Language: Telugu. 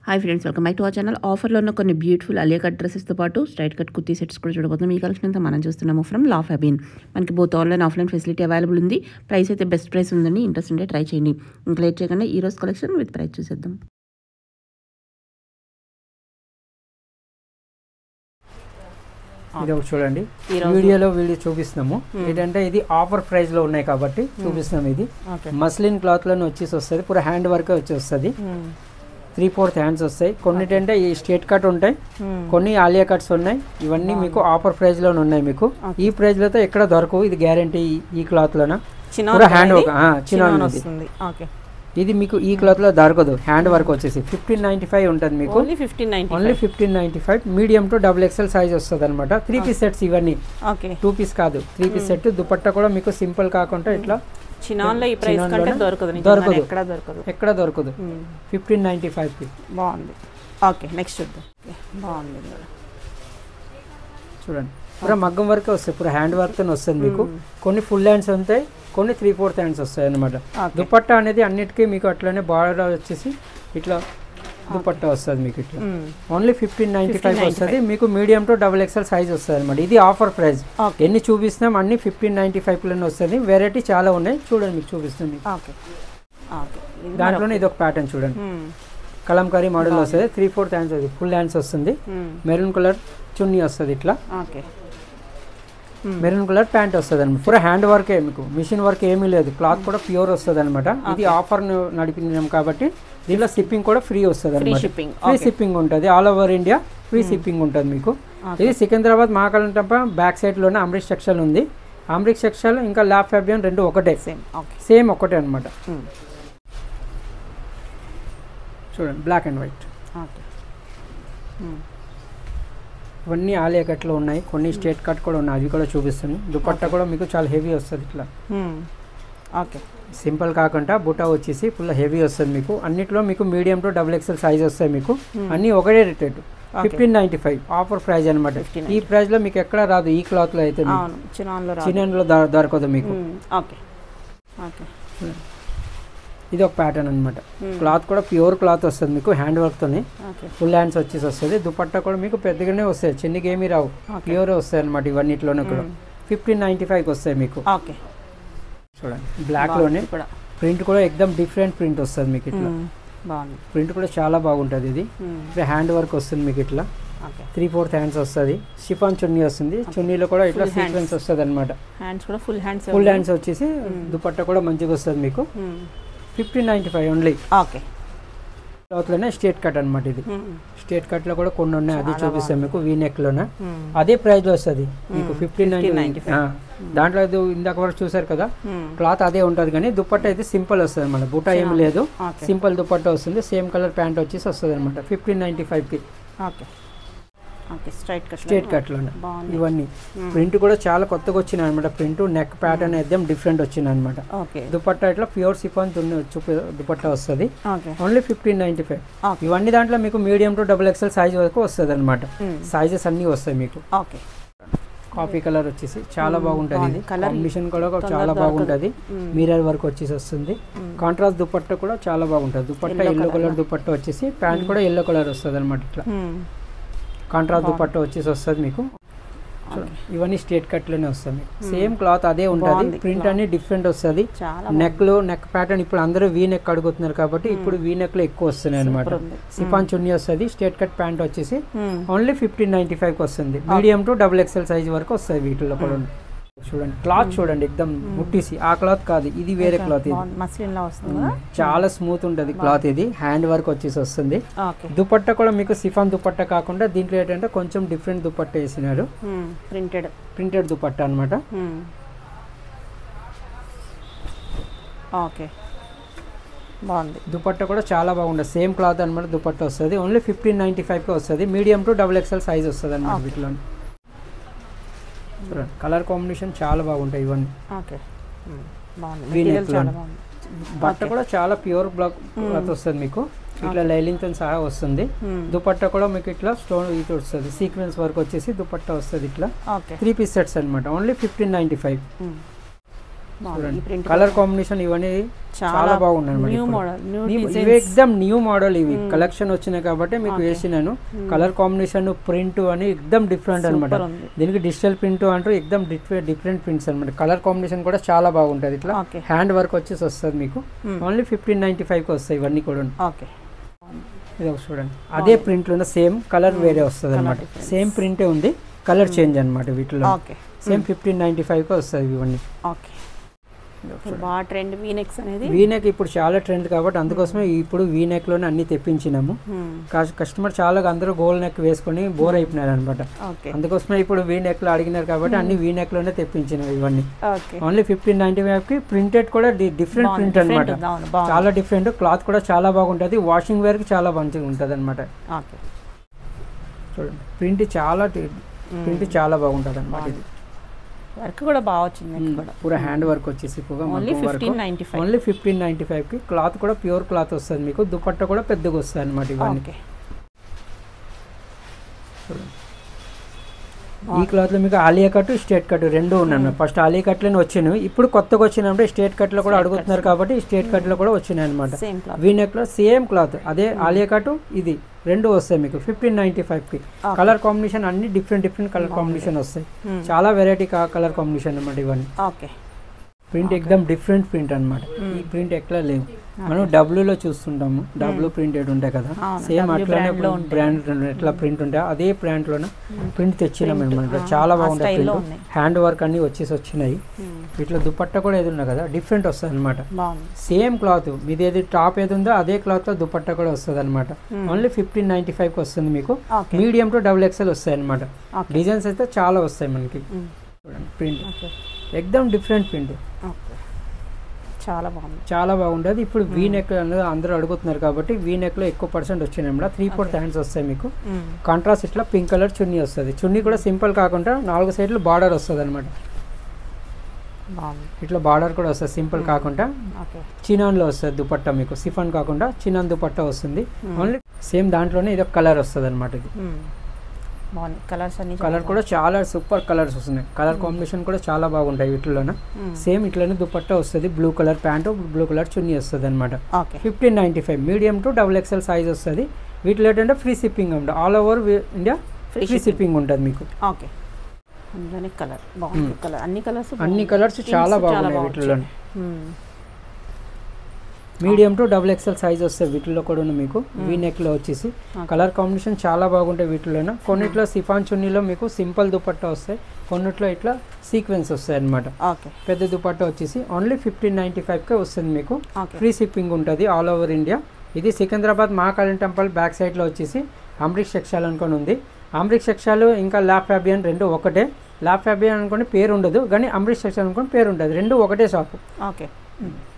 Hi friends welcome back to our channel ఆఫర్లో ఉన్న కొన్ని బ్యూటిఫుల్ అలియా కట్ డ్రెస్సెస్తో పాటు స్ట్రైట్ కట్ కుర్తీ సెట్స్ కూడా చూడబోతున్నాం ఈ కలెక్షన్ అంతా మనం చూస్తున్నాము ఫ్రమ్ లా ఫ్యాబిన్ మనకి both online offline facility available ఉంది ప్రైస్ అయితే బెస్ట్ ప్రైస్ ఉందండి ఇంట్రెస్ట్ ఉంటే ట్రై చేయండి ఇంకా లేట్ చేయకుండా ఈ రోజు కలెక్షన్ విత్ ప్రైస్ చూసేద్దాం ఇది ఒకటి చూడండి ఈరోజు వీడియోలో వీడియో చూపిస్తున్నాము ఏంటంటే ఇది ఆఫర్ ప్రైస్ లో ఉన్నాయి కాబట్టి చూపిస్తున్నాం ఇది ఓకే మస్లిన్ క్లాత్ లోనే వచ్చేసి వస్తుంది పూర హ్యాండ్ వర్క్ వచ్చి వస్తుంది త్రీ ఫోర్త్ హ్యాండ్స్ వస్తాయి కొన్నిటంటే ఈ స్ట్రేట్ కట్ ఉంటాయి కొన్ని ఆలియా కట్స్ ఉన్నాయి ఇవన్నీ మీకు ఆఫర్ ప్రైస్ లోనే ఉన్నాయి మీకు ఈ ప్రైస్ లో ఎక్కడ దొరకవు ఇది గ్యారంటీ ఈ క్లాత్ లోన పూర హ్యాండ్ వర్క్ చిన్న వస్తుంది ఓకే ఇది మీకు ఈ క్లాత్ లో దొరకదు హ్యాండ్ వర్క్ వచ్చేసి ఫిఫ్టీన్ నైన్టీ ఫైవ్ ఉంటుంది మీకు only fifteen ninety only fifteen ninety five medium to double XL size వస్తుంది అనమాట త్రీ పీస్ సెట్స్ ఇవన్నీ ఓకే టూ పీస్ కాదు త్రీ పీస్ సెట్ దుపట్టా కూడా మీకు సింపుల్ కాకుండా ఇట్లా చినాన్లో ఈ ప్రైస్ కంటే చినాన్లోనే దొరకదు దొరకదు. నిజంగానే ఎక్కడ దొరకదు ఎక్కడ దొరకదు మ్మ్. ఫిఫ్టీన్ నైన్టీ ఫైవ్కి బాగుంది ఓకే నెక్స్ట్ చూద్దాం Okay, బాగుంది ఇది కూడా. చూడండి పూరా మగ్గం వర్క్ వస్తాయి పూరా హ్యాండ్ వర్క్ వస్తుంది మీకు కొన్ని ఫుల్ హ్యాండ్స్ ఉంటాయి కొన్ని త్రీ ఫోర్త్ హ్యాండ్స్ వస్తాయి అనమాట Okay. దుపట్టా అనేది అన్నిటికీ మీకు అట్లనే బార్డర్ వచ్చేసి ఇట్లా దుపట్టా వస్తుంది మీకు ఇట్లా మ్మ్. ఓన్లీ ఫిఫ్టీన్ నైన్టీ ఫైవ్ వస్తుంది మీకు medium to double XL size వస్తుంది అనమాట ఇది ఆఫర్ ప్రైస్ ఓకే ఎన్ని చూపిస్తున్నాం అన్ని ఫిఫ్టీన్ నైన్టీ ఫైవ్లోనే వస్తుంది వెరైటీ చాలా ఉన్నాయి చూడండి మీకు చూపిస్తాం మీకు ఓకే ఓకే ఇది దాంట్లోనే ఇది ఒక ప్యాటర్న్ చూడండి మ్మ్. కలంకారీ మోడల్ వస్తుంది త్రీ ఫోర్త్ హ్యాండ్స్ వస్తుంది ఫుల్ హ్యాండ్స్ వస్తుంది మ్మ్. మెరూన్ కలర్ చున్నీ వస్తుంది ఇట్లా ఓకే మెరూన్ కలర్ ప్యాంట్ వస్తుంది అనమాట పూర హ్యాండ్ వర్కే మీకు మిషన్ వర్క్ ఏమీ లేదు క్లాత్ కూడా ప్యూర్ వస్తుంది అనమాట ఇది ఆఫర్ నడిపినాం కాబట్టి దీనిలో షిప్పింగ్ కూడా ఫ్రీ వస్తుంది ఫ్రీ అనమాట షిప్పింగ్ ఫ్రీ షిప్పింగ్ ఉంటుంది all over India free shipping ఉంటుంది మీకు ఇది సికింద్రాబాద్ మహాకాలం టంప బ్యాక్ సైడ్లోనే అమృత్ సెక్షన్ ఉంది అమృత్ సెక్షన్ ఇంకా ల్యాబ్ ఫ్యాబియన్ రెండు ఒకటే సేమ్ ఓకే సేమ్ ఒకటే అనమాట మ్మ్. చూడండి బ్లాక్ అండ్ వైట్ ఓకే మ్మ్. ఇవన్నీ ఆలియా కట్లో ఉన్నాయి కొన్ని స్టేట్ కట్ కూడా ఉన్నాయి అవి కూడా చూపిస్తాను దుపట్టా కూడా మీకు చాలా హెవీ వస్తుంది ఇట్లా మ్మ్. ఓకే సింపుల్ కాకుండా బుటా వచ్చేసి ఫుల్ హెవీ వస్తుంది మీకు అన్నిట్లో మీకు medium to double XL size వస్తాయి మీకు అన్నీ ఒకటే rated fifteen ninety five offer price అనమాట ఈ ప్రైస్ లో మీకు ఎక్కడ రాదు ఈ క్లాత్ లో అయితే మీకు. అవును చినాన్లో రా చిన్నలో దొ- దొరకదు మీకు మ్మ్. ఓకే ఓకే ఇది ఒక ప్యాటర్న్ అనమాట క్లాత్ కూడా ప్యూర్ క్లాత్ వస్తుంది మీకు హ్యాండ్ వర్క్ తోని ఓకే ఫుల్ హ్యాండ్స్ వచ్చేసి వస్తుంది దుపట్టా కూడా మీకు పెద్దగానే వస్తాయి చిన్నగా ఏమీ రావు ప్యూర్ వస్తాయి అనమాట ఇవన్నిట్లోనే కూడా ఫిఫ్టీన్ నైన్టీ ఫైవ్కి వస్తాయి మీకు ఓకే చూడండి బ్లాక్ లోనే కూడా ప్రింట్ కూడా ఎక్దమ్ డిఫరెంట్ ప్రింట్ వస్తుంది మీకు ఇట్లా మ్మ్. బాగుంది ప్రింట్ కూడా చాలా బాగుంటుంది ఇది మ్మ్. ఇప్పుడు హ్యాండ్ వర్క్ వస్తుంది మీకు ఇట్లా okay three fourth hands chiffon chunni చున్నీ వస్తుంది చున్నీలో కూడా ఇట్లా Full hands. సీక్వెన్స్ వస్తుంది అనమాట హ్యాండ్స్ కూడా ఫుల్ హ్యాండ్స్ ఫుల్ హ్యాండ్స్ వచ్చేసి దుపట్టా కూడా మంచిగా వస్తుంది మీకు fifteen ninety five only okay క్లాత్లోనే స్టేట్ కట్ అనమాట ఇది స్టేట్ కట్లో కూడా కొన్ని ఉన్నాయి అది చూపిస్తాం మీకు వీ నెక్లోనే మ్మ్. అదే ప్రైస్లో వస్తుంది మీకు ఫిఫ్టీన్ నైన్టీ 1595. దాంట్లో ఇది ఇందాక వరకు చూసారు కదా మ్మ్. క్లాత్ అదే ఉంటుంది కానీ దుపట్టా అయితే సింపుల్ వస్తుంది అనమాట బుటా ఏమి లేదు ఓకే సింపుల్ దుపట్టా వస్తుంది సేమ్ కలర్ ప్యాంట్ వచ్చేసి వస్తుంది అనమాట ఫిఫ్టీన్ నైంటీ ఫైవ్కి okay okay straight cut straight కట్లోనే బాగుంది ఇవన్నీ ప్రింట్ కూడా చాలా కొత్తగా వచ్చినాయి అనమాట ప్రింట్ నెక్ ప్యాటర్న్ అయితే డిఫరెంట్ వచ్చింది అనమాట ఓకే దుపట్టా ఇట్లా ప్యూర్ సిఫాన్ చూపి దుపట్టా వస్తుంది okay only fifteen ninety five Okay. ఇవన్నీ దాంట్లో మీకు medium to double XL size వరకు వస్తుంది అనమాట Hmm. సైజెస్ అన్నీ వస్తాయి మీకు ఓకే కాఫీ కలర్ వచ్చేసి చాలా బాగుంటుంది ఇది Colour కాంబినేషన్ కూడా చాలా బాగుంటుంది మిరర్ వర్క్ వచ్చేసి వస్తుంది కాంట్రాస్ట్ దుపట్టా కూడా చాలా బాగుంటుంది దుపట్టా ఎల్లో కలర్ దుపట్టా వచ్చేసి ప్యాంట్ కూడా ఎల్లో కలర్ వస్తుంది అనమాట ఇట్లా కాంట్రాస్ట్ దుపట్టా వచ్చేసి వస్తుంది మీకు చూడండి, ఇవన్నీ స్ట్రేట్ కట్లోనే వస్తుంది మీకు సేమ్ క్లాత్ అదే ఉంటుంది బాగుంది ప్రింట్ అన్ని డిఫరెంట్ వస్తుంది చాలా నెక్ లో నెక్ ప్యాటర్న్ ఇప్పుడు అందరూ వీ నెక్ అడుగుతున్నారు కాబట్టి ఇప్పుడు వీ నెక్ లో ఎక్కువ వస్తున్నాయి అనమాట ఉంది. సిఫాన్ చున్నీ వస్తుంది స్ట్రేట్ కట్ ప్యాంట్ వచ్చేసి మ్మ్. ఓన్లీ ఫిఫ్టీన్ నైన్టీ ఫైవ్ వస్తుంది medium to double XL size వరకు వస్తుంది వీటిలో కూడా చూడండి క్లాత్ చూడండి ఎక్దమ్ ముట్టిసి ఆ క్లాత్ కాదు ఇది వేరే క్లాత్ ఇది బాగుంది మస్లిన్ లా వస్తుంది కదా చాలా స్మూత్ ఉంటుంది క్లాత్ ఇది హ్యాండ్ వర్క్ వచ్చేసి వస్తుంది ఓకే దుపట్టా కూడా మీకు సిఫాన్ దుపట్టా కాకుండా దీంట్లో ఏంటంటే కొంచెం డిఫరెంట్ దుపట్టా వేసినారు ప్రింటెడ్ ప్రింటెడ్ దుపట్టా అనమాట ఓకే బాగుంది దుపట్టా కూడా చాలా బాగుంటుంది సేమ్ క్లాత్ అనమాట దుపట్టా వస్తుంది ఓన్లీ ఫిఫ్టీన్ నైంటీ ఫైవ్కి వస్తుంది medium to double XL size వస్తుంది అనమాట వీటిలో చూడండి కలర్ కాంబినేషన్ చాలా బాగుంటాయి ఇవన్నీ ఓకే బాగుంది V-neck మెటీరియల్ చాలా లో. బాగుంది బట్ట కూడా చాలా ప్యూర్ బ్లాక్ క్లాత్ వస్తుంది మీకు ఇట్లా లైలింగ్తో సహా వస్తుంది మ్మ్. దుపట్టా కూడా మీకు ఇట్లా స్టోన్ ఇది వస్తుంది సీక్వెన్స్ వర్క్ వచ్చేసి దుపట్టా వస్తుంది ఇట్లా ఓకే త్రీ పీస్ సెట్స్ అనమాట ఓన్లీ ఫిఫ్టీన్ నైంటీ ఫైవ్ బాగుంది ఈ ప్రింట్ కలర్ కాంబినేషన్ ఇవన్నీ చాలా బాగున్నాయి అన్నమాట న్యూ ఇప్పుడు. మోడల్ న్యూ నీ- ఇవి డిజైన్స్ ఎక్దమ్ న్యూ మోడల్ ఇవి కలెక్షన్ వచ్చినాయి కాబట్టి మీకు వేసినాను కలర్ కాంబినేషన్ ప్రింట్ అని ఎక్దమ్ డిఫరెంట్ అనమాట సూపర్ ఉంది దీనికి డిజిటల్ ప్రింట్ అంటూ ఎక్దమ్ డిఫరెంట్ డిఫరెంట్ ప్రింట్స్ అనమాట కలర్ కాంబినేషన్ కూడా చాలా బాగుంటుంది ఇట్లా ఓకే హ్యాండ్ వర్క్ వచ్చేసి వస్తుంది మీకు ఓన్లీ ఫిఫ్టీన్ నైన్టీ ఫైవ్కి వస్తాయి ఇవన్నీ కూడా ఓకే ఇది ఒకటి చూడండి అదే ప్రింట్ ఉన్న సేమ్ కలర్ వేరే వస్తుంది అనమాట సేమ్ ప్రింటే ఉంది కలర్ చేంజ్ అనమాట వీటిలో ఓకే సేమ్ ఫిఫ్టీన్ నైన్టీ ఫైవ్కి వస్తుంది ఇవన్నీ ఓకే ఇప్పుడు బాగా ట్రెండ్ వీనెక్స్ అనేది వీనెక్ ఇప్పుడు చాలా ట్రెండ్ కాబట్టి అందుకోసమే ఇప్పుడు వీనెక్ లోనే అన్ని తెప్పించినాము మ్మ్. కా- కస్టమర్ చాలా అందరూ గోల్ నెక్ వేసుకొని బోర్ అయిపోయినారు అనమాట ఓకే అందుకోసమే ఇప్పుడు వీ నెక్ లో అడిగినారు కాబట్టి అన్ని వీ నెక్ లోనే తెప్పించినాం ఇవన్నీ okay only fifteen ninety five కి ప్రింటెడ్ కూడా డిఫరెంట్ బాగుంది, ప్రింట్ different అనమాట ఉంది, అవును, బాగుంది. చాలా డిఫరెంట్ క్లాత్ కూడా చాలా బాగుంటుంది వాషింగ్ వేర్ కి చాలా మంచిగా ఉంటుంది అనమాట ఓకే చూడండి ప్రింట్ చాలా ప్రింట్ చాలా బాగుంటుంది అనమాట ఇది వర్క్ కూడా బాగా వచ్చింది నెక్ కూడా పూరా హ్యాండ్ వర్క్ వచ్చేసి ఎక్కువగా only work fifteen ninety five only fifteen ninety five కి క్లాత్ కూడా ప్యూర్ క్లాత్ వస్తుంది మీకు దుపట్ట కూడా పెద్దగా వస్తుంది అనమాట ఇవన్నీ ఓకే ఈ క్లాత్ లో మీకు ఆలియా కట్ స్టేట్ కట్ రెండు ఉన్నాయి ఫస్ట్ ఆలియా కట్ లోనే వచ్చినాయి ఇప్పుడు కొత్తగా వచ్చినాయంటే స్టేట్ కట్ లో కూడా అడుగుతున్నారు కాబట్టి స్టేట్ కట్ లో కూడా వచ్చినాయి అనమాట సేమ్ క్లాత్ వీనెక్ లో సేమ్ క్లాత్ అదే ఆలియా కట్ ఇది రెండు వస్తాయి మీకు ఫిఫ్టీన్ నైన్టీ ఫైవ్ కి Okay. కలర్ కాంబినేషన్ అన్ని డిఫరెంట్ డిఫరెంట్ కలర్ కాంబినేషన్ వస్తాయి చాలా వెరైటీ కలర్ కాంబినేషన్ అనమాట ఇవన్నీ ఓకే ప్రింట్ ఎక్దమ్ డిఫరెంట్ ప్రింట్ అన్నమాట ఈ ప్రింట్ ఎట్లా లేవు మనం W లో చూస్తుంటాము డబ్ల్యూ ప్రింటెడ్ ఉంటాయి కదా అవును, సేమ్ W అట్లానే brand లో ఉంటాయి. బ్రాండ్ ఎట్లా ప్రింట్ ఉంటాయి అదే బ్రాండ్ లోనే ప్రింట్ తెచ్చినాం అనమాట చాలా ఆ బాగుంటాయి style లో ప్రింట్ ఉన్నాయి. హ్యాండ్ వర్క్ అన్ని వచ్చేసి వచ్చినాయి ఇట్లా దుపట్ట కూడా ఏది ఉన్నా కదా డిఫరెంట్ వస్తుంది అనమాట బాగుంది సేమ్ క్లాత్ మీది ఏది టాప్ ఏది ఉందో అదే క్లాత్ లో దుపట్ట కూడా వస్తుంది అనమాట ఓన్లీ ఫిఫ్టీన్ నైన్టీ ఫైవ్ కి వస్తుంది మీకు okay medium to double XL వస్తాయి అనమాట ఓకే డిజైన్స్ అయితే చాలా వస్తాయి మనకి చూడండి ప్రింట్ ఓకే ఎక్దమ్ డిఫరెంట్ ప్రింట్ ఓకే చాలా బాగుంది చాలా బాగుంటుంది ఇప్పుడు వీ నెక్ అనేది అందరూ అడుగుతున్నారు కాబట్టి వీ నెక్ లో ఎక్కువ పర్సెంట్ వచ్చినాయి అన్నమాట త్రీ ఫోర్త్ హ్యాండ్స్ వస్తాయి మీకు కాంట్రాస్ట్ ఇట్లా పింక్ కలర్ చున్నీ వస్తుంది చున్నీ కూడా సింపుల్ కాకుండా నాలుగు సైడ్లు బార్డర్ వస్తుంది అనమాట బాగుంది ఇట్లా బార్డర్ కూడా వస్తుంది సింపుల్ కాకుండా ఓకే చినాన్లో వస్తుంది దుపట్టా మీకు సిఫాన్ కాకుండా చినాన్ దుపట్టా వస్తుంది ఓన్లీ సేమ్ దాంట్లోనే ఇది కలర్ వస్తుంది అనమాట ఇది బాగుంది కలర్స్ అన్ని కలర్ కూడా చాలా సూపర్ కలర్స్ వస్తున్నాయి కలర్ కాంబినేషన్ కూడా చాలా బాగుంటాయి వీటిలోన సేమ్ ఇట్లనే దుపట్టా వస్తుంది blue colour pant blue colour chunni వస్తుంది అనమాట okay fifteen ninety five medium to double XL size వస్తుంది వీటిలో ఏంటంటే ఫ్రీ షిప్పింగ్ ఉంటుంది all over India Free free shipping ఉంటుంది మీకు ఓకే అందులోనే కలర్ బాగుంది కలర్ అన్ని కలర్స్ అన్ని కలర్స్ చాలా బాగున్నాయి వీటిలో medium to double XL size వస్తాయి వీటిలో కూడా ఉన్న మీకు వీ నెక్ లో వచ్చేసి కలర్ కాంబినేషన్ చాలా బాగుంటాయి వీటిలోన కొన్నిట్లో సిఫాన్ చున్నీలో మీకు సింపుల్ దుపట్టా వస్తాయి కొన్నిట్లో ఇట్లా సీక్వెన్స్ వస్తాయి అన్నమాట ఓకే పెద్ద దుపట్టా వచ్చేసి ఓన్లీ ఫిఫ్టీన్ నైంటీ ఫైవ్కే వస్తుంది మీకు ఓకే ఫ్రీ షిప్పింగ్ ఉంటుంది ఆల్ ఓవర్ ఇండియా ఇది సికింద్రాబాద్ మహాకాళి టెంపుల్ బ్యాక్ సైడ్లో వచ్చేసి అమృత్ సెక్షాల్ అనుకొని ఉంది అమృత్ సెక్షాలు ఇంకా ల్యాబ్ ఫ్యాబియన్ రెండు ఒకటే ల్యాబ్ ఫ్యాబియన్ అనుకోని పేరు ఉండదు కానీ అమృత్ సెక్షాల్ అనుకోని పేరు ఉంటుంది రెండు ఒకటే షాపు ఓకే